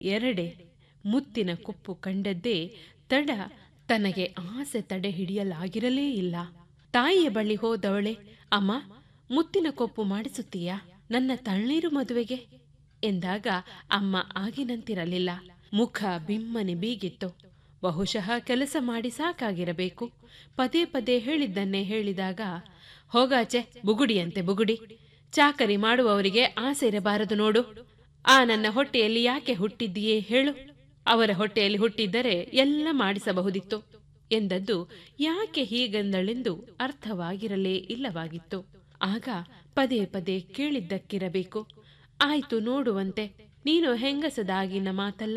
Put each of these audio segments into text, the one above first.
ಎರಡೆ ಮುತ್ತಿನ ಕೊಪ್ಪು ಕಂಡದ್ದೇ ತಡ ತನಗೆ ಆಸೆ ತಡೆ ಹಿಡಿಯಲಾಗಿರಲೇ ಇಲ್ಲ ತಾಯಿಯ ಬಳಿ ಹೋದವಳೆ ಅಮ್ಮ ಮುತ್ತಿನ ಕೊಪ್ಪು ಮಾಡಿಸುತ್ತೀಯಾ ನನ್ನ ತಣ್ಣೀರು ಮದುವೆಗೆ ಎಂದಾಗ ಅಮ್ಮ ಆಗಿನಂತಿರಲಿಲ್ಲ ಮುಖ ಬಿಮ್ಮನೆ ಬೀಗಿತ್ತು ಬಹುಶಃ ಕೆಲಸ ಮಾಡಿ ಸಾಕಾಗಿರಬೇಕು ಪದೇ ಪದೇ ಹೇಳಿದ್ದನ್ನೇ ಹೇಳಿದಾಗ ಹೋಗಾಚೆ ಬುಗುಡಿಯಂತೆ ಬುಗುಡಿ ಚಾಕರಿ ಮಾಡುವವರಿಗೆ ಆಸೆ ಇರಬಾರದು ನೋಡು ಆ ನನ್ನ ಹೊಟ್ಟೆಯಲ್ಲಿ ಯಾಕೆ ಹುಟ್ಟಿದ್ದೀಯೇ ಹೇಳು ಅವರ ಹೊಟ್ಟೆಯಲ್ಲಿ ಹುಟ್ಟಿದ್ದರೆ ಎಲ್ಲ ಮಾಡಿಸಬಹುದಿತ್ತು ಎಂದದ್ದು ಯಾಕೆ ಹೀಗೆಂದಳೆಂದು ಅರ್ಥವಾಗಿರಲೇ ಇಲ್ಲವಾಗಿತ್ತು ಆಗ ಪದೇ ಪದೇ ಕೇಳಿದ್ದಕ್ಕಿರಬೇಕು ಆಯ್ತು ನೋಡುವಂತೆ ನೀನು ಹೆಂಗಸದಾಗಿನ ಮಾತಲ್ಲ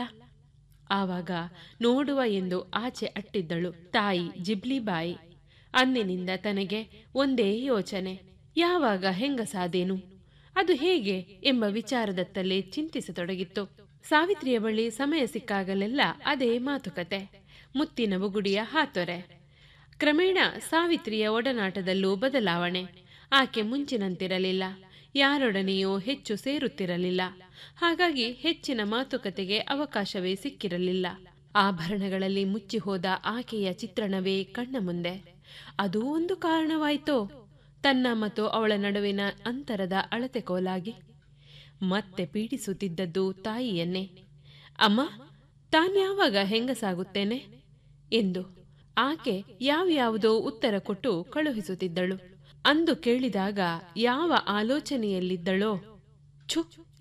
ಆವಾಗ ನೋಡುವ ಎಂದು ಆಚೆ ಅಟ್ಟಿದ್ದಳು ತಾಯಿ ಜಿಬ್ಲಿಬಾಯಿ ಅಂದಿನಿಂದ ತನಗೆ ಒಂದೇ ಯೋಚನೆ ಯಾವಾಗ ಹೆಂಗಸಾದೇನು ಅದು ಹೇಗೆ ಎಂಬ ವಿಚಾರದತ್ತಲೇ ಚಿಂತಿಸತೊಡಗಿತ್ತು ಸಾವಿತ್ರಿಯ ಬಳಿ ಸಮಯ ಸಿಕ್ಕಾಗಲೆಲ್ಲ ಅದೇ ಮಾತುಕತೆ ಮುತ್ತಿನ ಬುಗುಡಿಯ ಹಾತೊರೆ ಕ್ರಮೇಣ ಸಾವಿತ್ರಿಯ ಒಡನಾಟದಲ್ಲೂ ಬದಲಾವಣೆ ಆಕೆ ಮುಂಚಿನಂತಿರಲಿಲ್ಲ ಯಾರೊಡನೆಯೂ ಹೆಚ್ಚು ಸೇರುತ್ತಿರಲಿಲ್ಲ ಹಾಗಾಗಿ ಹೆಚ್ಚಿನ ಮಾತುಕತೆಗೆ ಅವಕಾಶವೇ ಸಿಕ್ಕಿರಲಿಲ್ಲ ಆಭರಣಗಳಲ್ಲಿ ಮುಚ್ಚಿ ಹೋದ ಆಕೆಯ ಚಿತ್ರಣವೇ ಕಣ್ಣ ಮುಂದೆ ಅದೂ ಒಂದು ಕಾರಣವಾಯಿತೋ ತನ್ನ ಮತ್ತು ಅವಳ ನಡುವಿನ ಅಂತರದ ಅಳತೆ ಕೋಲಾಗಿ ಮತ್ತೆ ಪೀಡಿಸುತ್ತಿದ್ದದ್ದು ತಾಯಿಯನ್ನೇ ಅಮ್ಮ ತಾನ್ಯಾವಾಗ ಹೆಂಗಸಾಗುತ್ತೇನೆ ಎಂದು ಆಕೆ ಯಾವ್ಯಾವುದೋ ಉತ್ತರ ಕೊಟ್ಟು ಕಳುಹಿಸುತ್ತಿದ್ದಳು ಅಂದು ಕೇಳಿದಾಗ ಯಾವ ಆಲೋಚನೆಯಲ್ಲಿದ್ದಳೋ ಛು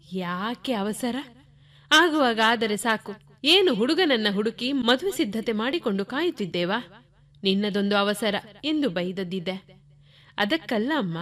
ಯಾಕೆ ಅವಸರ ಆಗುವಾಗ ಆದರೆ ಸಾಕು ಏನು ಹುಡುಗನನ್ನ ಹುಡುಕಿ ಮದುವೆ ಸಿದ್ಧತೆ ಮಾಡಿಕೊಂಡು ಕಾಯುತ್ತಿದ್ದೇವಾ ನಿನ್ನದೊಂದು ಅವಸರ ಎಂದು ಬೈದದ್ದಿದ್ದೆ ಅದಕ್ಕಲ್ಲ ಅಮ್ಮ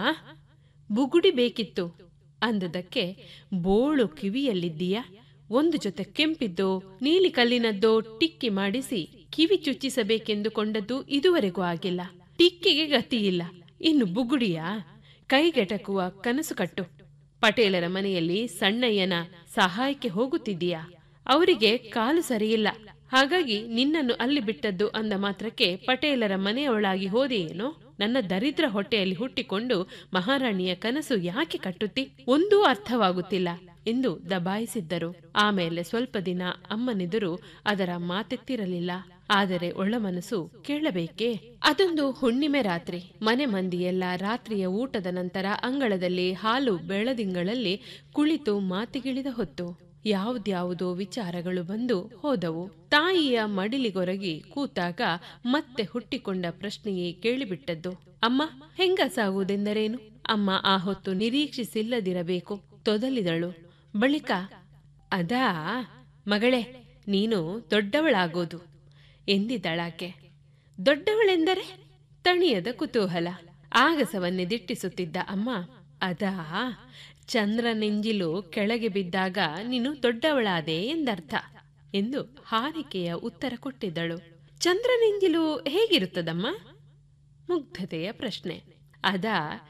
ಬುಗುಡಿ ಬೇಕಿತ್ತು ಅಂದದಕ್ಕೆ ಬೋಳು ಕಿವಿಯಲ್ಲಿದ್ದೀಯಾ ಒಂದು ಜೊತೆ ಕೆಂಪಿದ್ದೋ ನೀಲಿ ಕಲ್ಲಿನದ್ದೋ ಟಿಕ್ಕಿ ಮಾಡಿಸಿ ಕಿವಿ ಚುಚ್ಚಿಸಬೇಕೆಂದುಕೊಂಡದ್ದು ಇದುವರೆಗೂ ಆಗಿಲ್ಲ ಟಿಕ್ಕಿಗೆ ಗತಿಯಿಲ್ಲ ಇನ್ನು ಬುಗುಡಿಯಾ ಕೈಗೆಟಕುವ ಕನಸು ಕಟ್ಟು ಪಟೇಲರ ಮನೆಯಲ್ಲಿ ಸಣ್ಣಯ್ಯನ ಸಹಾಯಕ್ಕೆ ಹೋಗುತ್ತಿದ್ದೀಯಾ ಅವರಿಗೆ ಕಾಲು ಸರಿಯಿಲ್ಲ ಹಾಗಾಗಿ ನಿನ್ನನ್ನು ಅಲ್ಲಿ ಬಿಟ್ಟದ್ದು ಅಂದ ಮಾತ್ರಕ್ಕೆ ಪಟೇಲರ ಮನೆಯವಳಾಗಿ ಹೋದೆಯೇನೋ ನನ್ನ ದರಿದ್ರ ಹೊಟ್ಟೆಯಲ್ಲಿ ಹುಟ್ಟಿಕೊಂಡು ಮಹಾರಾಣಿಯ ಕನಸು ಯಾಕೆ ಕಟ್ಟುತ್ತಿ ಒಂದೂ ಅರ್ಥವಾಗುತ್ತಿಲ್ಲ ಎಂದು ದಬಾಯಿಸಿದ್ದರು ಆಮೇಲೆ ಸ್ವಲ್ಪ ದಿನ ಅಮ್ಮನೆದುರು ಅದರ ಮಾತೆತ್ತಿರಲಿಲ್ಲ ಆದರೆ ಒಳ್ಳ ಮನಸ್ಸು ಕೇಳಬೇಕೇ ಅದೊಂದು ಹುಣ್ಣಿಮೆ ರಾತ್ರಿ ಮನೆ ಮಂದಿಯೆಲ್ಲ ರಾತ್ರಿಯ ಊಟದ ನಂತರ ಅಂಗಳದಲ್ಲಿ ಹಾಲು ಬೆಳದಿಂಗಳಲ್ಲಿ ಕುಳಿತು ಮಾತಿಗಿಳಿದ ಹೊತ್ತು ಯಾವುದ್ಯಾವುದೋ ವಿಚಾರಗಳು ಬಂದು ಹೋದವು ತಾಯಿಯ ಮಡಿಲಿಗೊರಗಿ ಕೂತಾಗ ಮತ್ತೆ ಹುಟ್ಟಿಕೊಂಡ ಪ್ರಶ್ನೆಯೇ ಕೇಳಿಬಿಟ್ಟದ್ದು ಅಮ್ಮ ಹೆಂಗಸಾಗುವುದೆಂದರೇನು ಅಮ್ಮ ಆ ಹೊತ್ತು ನಿರೀಕ್ಷಿಸಿಲ್ಲದಿರಬೇಕು ತೊದಲಿದಳು ಬಳಿಕ ಅದಾ ಮಗಳೇ ನೀನು ದೊಡ್ಡವಳಾಗೋದು ಎಂದಿದ್ದಳಾಕೆ ದೊಡ್ಡವಳೆಂದರೆ ತಣಿಯದ ಕುತೂಹಲ ಆಗಸವನ್ನೇ ದಿಟ್ಟಿಸುತ್ತಿದ್ದ ಅಮ್ಮ ಅದಾ ಚಂದ್ರನೆಂಜಿಲು ಕೆಳಗೆ ಬಿದ್ದಾಗ ನೀನು ದೊಡ್ಡವಳಾದೆ ಎಂದರ್ಥ ಎಂದು ಹಾರಿಕೆಯ ಉತ್ತರ ಕೊಟ್ಟಿದ್ದಳು ಚಂದ್ರನೆಂಜಿಲು ಹೇಗಿರುತ್ತದಮ್ಮ ಮುಗ್ಧತೆಯ ಪ್ರಶ್ನೆ ಅದ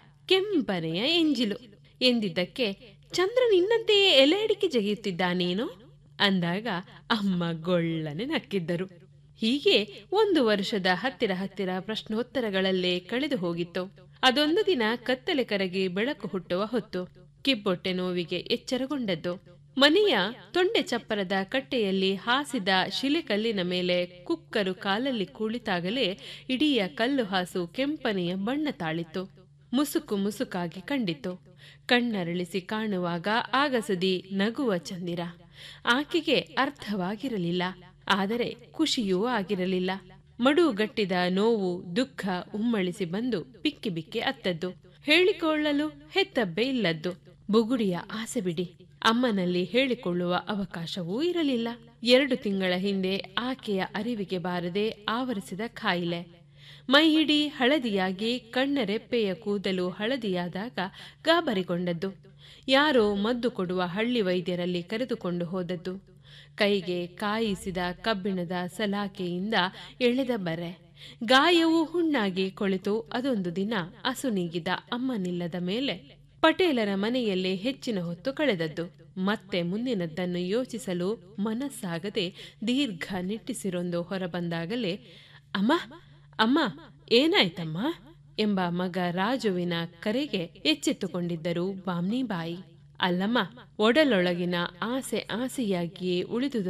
ಕೆಂಪನೆಯ ಎಂಜಿಲು ಎಂದಿದ್ದಕ್ಕೆ ಚಂದ್ರ ನಿನ್ನಂತೆಯೇ ಎಲೆ ಅಡಿಕೆ ಜಗಿಯುತ್ತಿದ್ದಾನೇನು ಅಂದಾಗ ಅಮ್ಮ ಗೊಳ್ಳನೆ ನಕ್ಕಿದ್ದರು ಹೀಗೆ ಒಂದು ವರ್ಷದ ಹತ್ತಿರ ಹತ್ತಿರ ಪ್ರಶ್ನೋತ್ತರಗಳಲ್ಲೇ ಕಳೆದು ಹೋಗಿತ್ತು ಅದೊಂದು ದಿನ ಕತ್ತಲೆ ಕರಗಿ ಬೆಳಕು ಹುಟ್ಟುವ ಹೊತ್ತು ಕಿಬ್ಬೊಟ್ಟೆ ನೋವಿಗೆ ಎಚ್ಚರಗೊಂಡದ್ದು ಮನೆಯ ತೊಂಡೆ ಚಪ್ಪರದ ಕಟ್ಟೆಯಲ್ಲಿ ಹಾಸಿದ ಶಿಲೆಕಲ್ಲಿನ ಮೇಲೆ ಕುಕ್ಕರು ಕಾಲಲ್ಲಿ ಕುಳಿತಾಗಲೇ ಇಡೀ ಕಲ್ಲು ಹಾಸು ಕೆಂಪನೆಯ ಬಣ್ಣ ತಾಳಿತ್ತು ಮುಸುಕು ಮುಸುಕಾಗಿ ಕಂಡಿತು ಕಣ್ಣರಳಿಸಿ ಕಾಣುವಾಗ ಆಗಸದಿ ನಗುವ ಚಂದಿರ ಆಕೆಗೆ ಅರ್ಥವಾಗಿರಲಿಲ್ಲ ಆದರೆ ಖುಷಿಯೂ ಆಗಿರಲಿಲ್ಲ ಮಡುಗಟ್ಟಿದ ನೋವು ದುಃಖ ಉಮ್ಮಳಿಸಿ ಬಂದು ಬಿಕ್ಕಿ ಬಿಕ್ಕಿ ಅತ್ತದ್ದು ಹೇಳಿಕೊಳ್ಳಲು ಹೆತ್ತಬ್ಬೆ ಇಲ್ಲದ್ದು ಬುಗುಡಿಯ ಆಸೆ ಬಿಡಿ ಅಮ್ಮನಲ್ಲಿ ಹೇಳಿಕೊಳ್ಳುವ ಅವಕಾಶವೂ ಇರಲಿಲ್ಲ ಎರಡು ತಿಂಗಳ ಹಿಂದೆ ಆಕೆಯ ಅರಿವಿಗೆ ಬಾರದೆ ಆವರಿಸಿದ ಕಾಯಿಲೆ ಮೈಹಿಡಿ ಹಳದಿಯಾಗಿ ಕಣ್ಣರೆಪ್ಪೆಯ ಕೂದಲು ಹಳದಿಯಾದಾಗ ಗಾಬರಿಗೊಂಡದ್ದು ಯಾರೋ ಮದ್ದು ಕೊಡುವ ಹಳ್ಳಿ ವೈದ್ಯರಲ್ಲಿ ಕರೆದುಕೊಂಡು ಹೋದದ್ದು ಕೈಗೆ ಕಾಯಿಸಿದ ಕಬ್ಬಿಣದ ಸಲಾಕೆಯಿಂದ ಎಳೆದ ಬರೆ ಗಾಯವು ಹುಣ್ಣಾಗಿ ಕೊಳೆತು ಅದೊಂದು ದಿನ ಅಸುನೀಗಿದ ಅಮ್ಮನಿಲ್ಲದ ಮೇಲೆ ಪಟೇಲರ ಮನೆಯಲ್ಲೇ ಹೆಚ್ಚಿನ ಹೊತ್ತು ಕಳೆದದ್ದು ಮತ್ತೆ ಮುಂದಿನದ್ದನ್ನು ಯೋಚಿಸಲು ಮನಸ್ಸಾಗದೆ ದೀರ್ಘ ನಿಟ್ಟಿಸಿರೊಂದು ಹೊರಬಂದಾಗಲೇ ಅಮ್ಮ ಅಮ್ಮ ಏನಾಯ್ತಮ್ಮ ಎಂಬ ಮಗ ರಾಜುವಿನ ಕರೆಗೆ ಎಚ್ಚೆತ್ತುಕೊಂಡಿದ್ದರು ಬಾಮ್ನಿಬಾಯಿ ಅಲ್ಲಮ್ಮ ಒಡಲೊಳಗಿನ ಆಸೆ ಆಸೆಯಾಗಿಯೇ ಉಳಿದುದರ